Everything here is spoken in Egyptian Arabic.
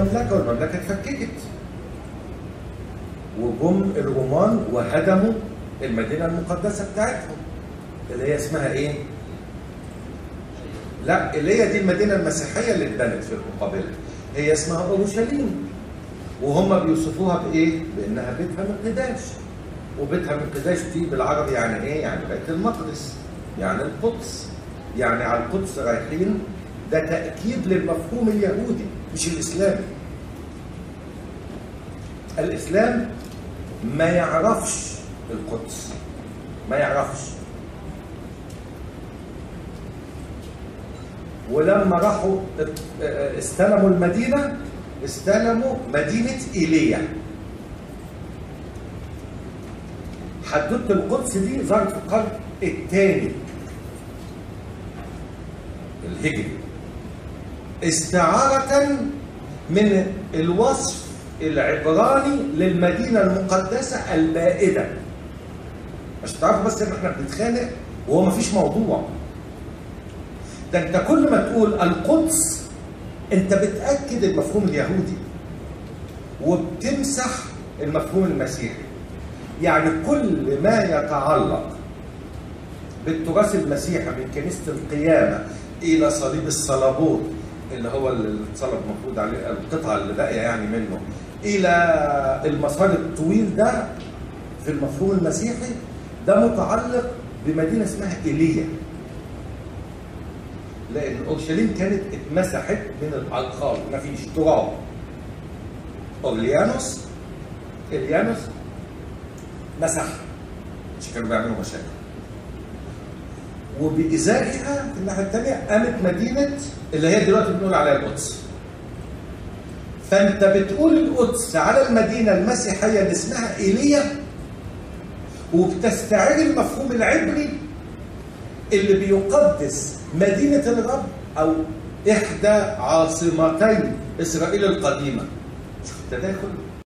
المملكة والمملكة اتفككت وجم الرومان وهدموا المدينة المقدسة بتاعتهم اللي هي اسمها ايه؟ لا اللي هي دي المدينة المسيحية اللي اتبنت في مقابلها هي اسمها أورشليم وهم بيوصفوها بإيه؟ بإنها بيتها مقداش وبيتها مقداش دي بالعربي يعني إيه؟ يعني بيت المقدس يعني القدس يعني على القدس رايحين ده تأكيد للمفهوم اليهودي مش الإسلامي الإسلام ما يعرفش القدس ما يعرفش ولما راحوا استلموا المدينة استلموا مدينة إيليا حدوثة القدس دي ظهرت في القرن الثاني الهجري استعارة من الوصف العبراني للمدينة المقدسة البائدة مش تعرفوا بس ان احنا بنتخانق وهو مفيش موضوع ده انت كل ما تقول القدس انت بتاكد المفهوم اليهودي وبتمسح المفهوم المسيحي يعني كل ما يتعلق بالتراث المسيحي من كنيسه القيامه الى صليب الصليبوت اللي هو اللي اتصلب المفروض عليه القطعه اللي باقيه يعني منه الى المسار الطويل ده في المفهوم المسيحي ده متعلق بمدينه اسمها ايليا لان اورشليم كانت اتمسحت من الالقاب مفيش تراب اورليانوس اليانوس مسح مش كانوا بيعملوا مشاكل وبإزائها في الناحية الثانية قامت مدينة اللي هي دلوقتي بنقول عليها القدس. فأنت بتقول القدس على المدينة المسيحية اللي اسمها إيليا وبتستعير المفهوم العبري اللي بيقدس مدينة الرب أو إحدى عاصمتي إسرائيل القديمة. شوف التداخل